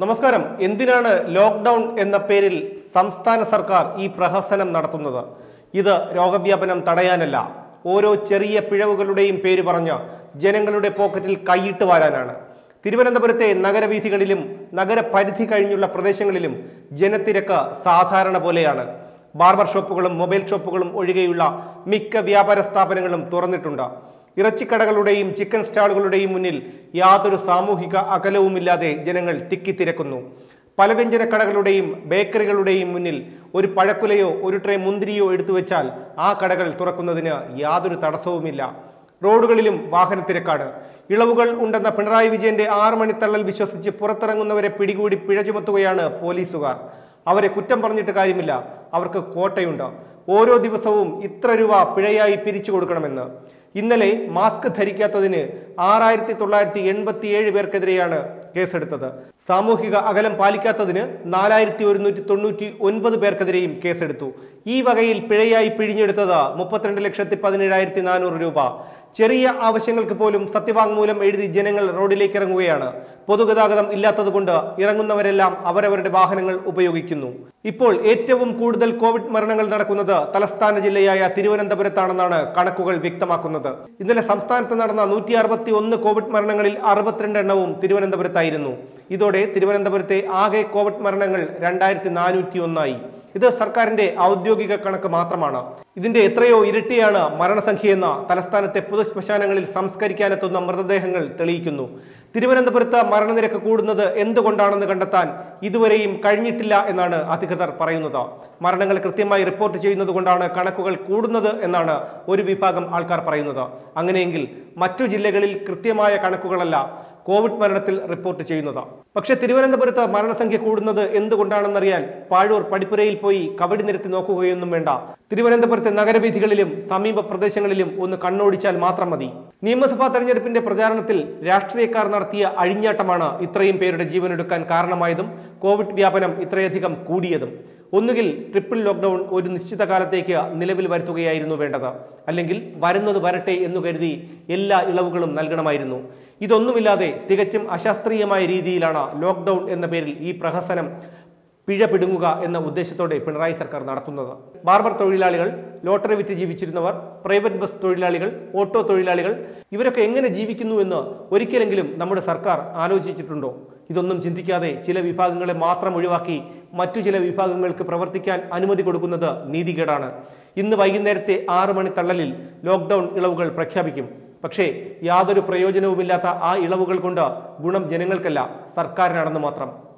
നമസ്കാരം എന്തിനാണ് ലോക്ക്ഡൗൺ എന്ന പേരിൽ സംസ്ഥാന സർക്കാർ ഈ പ്രഹസനം നടത്തുന്നത് ഇത് രോഗവ്യാപനം തടയാനല്ല ഓരോ ചെറിയ പിഴവുകളുടെയും പേര് പറഞ്ഞ് ജനങ്ങളുടെ പോക്കറ്റിൽ കൈയിട്ട് വാരാനാണ് തിരുവനന്തപുരത്തെ നഗരവീഥികളിലും നഗരപരിധി കഴിഞ്ഞുള്ള പ്രദേശങ്ങളിലും ജനത്തിരക്ക് സാധാരണ പോലെയാണ് ബാർബർ ഷോപ്പുകളും മൊബൈൽ ഷോപ്പുകളും ഒഴികെയുള്ള മിക്ക വ്യാപാര സ്ഥാപനങ്ങളും തുറന്നിട്ടുണ്ട് ഇറച്ചിക്കടകളുടെയും ചിക്കൻ സ്റ്റാളുകളുടെയും മുന്നിൽ യാതൊരു സാമൂഹിക അകലവുമില്ലാതെ ജനങ്ങൾ തിക്കിത്തിരക്കുന്നു പലവ്യഞ്ജന കടകളുടെയും ബേക്കറികളുടെയും മുന്നിൽ ഒരു പഴക്കുലയോ ഒരു ട്രേ മുന്തിരിയോ എടുത്തു വെച്ചാൽ ആ കടകൾ തുറക്കുന്നതിന് യാതൊരു തടസ്സവുമില്ല റോഡുകളിലും വാഹനത്തിരക്കാണ് ഇളവുകൾ ഉണ്ടെന്ന പിണറായി വിജയന്റെ ആറ് മണിത്തള്ളൽ വിശ്വസിച്ച് പുറത്തിറങ്ങുന്നവരെ പിടികൂടി പിഴ ചുമത്തുകയാണ് പോലീസുകാർ അവരെ കുറ്റം പറഞ്ഞിട്ട് കാര്യമില്ല അവർക്ക് കോട്ടയുണ്ട് ഓരോ ദിവസവും ഇത്ര രൂപ പിഴയായി പിരിച്ചു കൊടുക്കണമെന്ന് ഇന്നലെ മാസ്ക് ധരിക്കാത്തതിന് ആറായിരത്തി തൊള്ളായിരത്തി എൺപത്തി ഏഴ് പേർക്കെതിരെയാണ് കേസെടുത്തത് സാമൂഹിക അകലം പാലിക്കാത്തതിന് നാലായിരത്തി ഒരുന്നൂറ്റി തൊണ്ണൂറ്റി ഒൻപത് പേർക്കെതിരെയും കേസെടുത്തു ഈ വകയിൽ പിഴയായി പിഴിഞ്ഞെടുത്തത് മുപ്പത്തിരണ്ട് ലക്ഷത്തി പതിനേഴായിരത്തി നാനൂറ് രൂപ ചെറിയ ആവശ്യങ്ങൾക്ക് പോലും സത്യവാങ്മൂലം എഴുതി ജനങ്ങൾ റോഡിലേക്ക് ഇറങ്ങുകയാണ് പൊതുഗതാഗതം ഇല്ലാത്തതുകൊണ്ട് ഇറങ്ങുന്നവരെല്ലാം അവരവരുടെ വാഹനങ്ങൾ ഉപയോഗിക്കുന്നു ഇപ്പോൾ ഏറ്റവും കൂടുതൽ കോവിഡ് മരണങ്ങൾ നടക്കുന്നത് തലസ്ഥാന ജില്ലയായ തിരുവനന്തപുരത്താണെന്നാണ് കണക്കുകൾ വ്യക്തമാക്കുന്നത് ഇന്നലെ സംസ്ഥാനത്ത് നടന്ന നൂറ്റി അറുപത്തി ഒന്ന് കോവിഡ് മരണങ്ങളിൽ അറുപത്തിരണ്ട് എണ്ണവും തിരുവനന്തപുരത്തായിരുന്നു ഇതോടെ തിരുവനന്തപുരത്തെ ആകെ കോവിഡ് മരണങ്ങൾ രണ്ടായിരത്തി നാനൂറ്റി ഒന്നായി ഇത് സർക്കാരിന്റെ ഔദ്യോഗിക കണക്ക് മാത്രമാണ് ഇതിന്റെ എത്രയോ ഇരട്ടിയാണ് മരണസംഖ്യയെന്ന തലസ്ഥാനത്തെ പൊതുശ്മശാനങ്ങളിൽ സംസ്കരിക്കാനെത്തുന്ന മൃതദേഹങ്ങൾ തെളിയിക്കുന്നു തിരുവനന്തപുരത്ത് മരണനിരക്ക് കൂടുന്നത് എന്തുകൊണ്ടാണെന്ന് കണ്ടെത്താൻ ഇതുവരെയും കഴിഞ്ഞിട്ടില്ല എന്നാണ് അധികൃതർ പറയുന്നത് മരണങ്ങൾ കൃത്യമായി റിപ്പോർട്ട് ചെയ്യുന്നത് കൊണ്ടാണ് കണക്കുകൾ കൂടുന്നത് എന്നാണ് ഒരു വിഭാഗം ആൾക്കാർ പറയുന്നത് അങ്ങനെയെങ്കിൽ മറ്റു ജില്ലകളിൽ കൃത്യമായ കണക്കുകളല്ല കോവിഡ് മരണത്തിൽ റിപ്പോർട്ട് ചെയ്യുന്നത് പക്ഷേ തിരുവനന്തപുരത്ത് മരണസംഖ്യ കൂടുന്നത് എന്തുകൊണ്ടാണെന്നറിയാൻ പാഴൂർ പടിപ്പുരയിൽ പോയി കവടി നിരത്തി നോക്കുകയൊന്നും വേണ്ട തിരുവനന്തപുരത്തെ നഗരവീഥികളിലും സമീപ പ്രദേശങ്ങളിലും ഒന്ന് കണ്ണോടിച്ചാൽ മാത്രം മതി നിയമസഭാ തെരഞ്ഞെടുപ്പിന്റെ പ്രചാരണത്തിൽ രാഷ്ട്രീയക്കാർ നടത്തിയ അഴിഞ്ഞാട്ടമാണ് ഇത്രയും പേരുടെ ജീവനെടുക്കാൻ കാരണമായതും കോവിഡ് വ്യാപനം ഇത്രയധികം കൂടിയതും ഒന്നുകിൽ ട്രിപ്പിൾ ലോക്ക്ഡൌൺ ഒരു നിശ്ചിത കാലത്തേക്ക് നിലവിൽ വരുത്തുകയായിരുന്നു വേണ്ടത് അല്ലെങ്കിൽ വരുന്നത് വരട്ടെ എന്നു കരുതി എല്ലാ ഇളവുകളും നൽകണമായിരുന്നു ഇതൊന്നുമില്ലാതെ തികച്ചും അശാസ്ത്രീയമായ രീതിയിലാണ് ലോക്ക്ഡൌൺ എന്ന പേരിൽ ഈ പ്രഹസനം പിഴ പിടുങ്ങുക എന്ന ഉദ്ദേശത്തോടെ പിണറായി സർക്കാർ നടത്തുന്നത് ബാർബർ തൊഴിലാളികൾ ലോട്ടറി വിറ്റ് ജീവിച്ചിരുന്നവർ പ്രൈവറ്റ് ബസ് തൊഴിലാളികൾ ഓട്ടോ തൊഴിലാളികൾ ഇവരൊക്കെ എങ്ങനെ ജീവിക്കുന്നു എന്ന് ഒരിക്കലെങ്കിലും നമ്മുടെ സർക്കാർ ആലോചിച്ചിട്ടുണ്ടോ ഇതൊന്നും ചിന്തിക്കാതെ ചില വിഭാഗങ്ങളെ മാത്രം ഒഴിവാക്കി മറ്റു ചില വിഭാഗങ്ങൾക്ക് പ്രവർത്തിക്കാൻ അനുമതി കൊടുക്കുന്നത് നീതികേടാണ് ഇന്ന് വൈകുന്നേരത്തെ ആറ് മണി തള്ളലിൽ ലോക്ക്ഡൌൺ ഇളവുകൾ പ്രഖ്യാപിക്കും പക്ഷേ യാതൊരു പ്രയോജനവുമില്ലാത്ത ആ ഇളവുകൾ കൊണ്ട് ഗുണം ജനങ്ങൾക്കല്ല സർക്കാരിനാണെന്ന് മാത്രം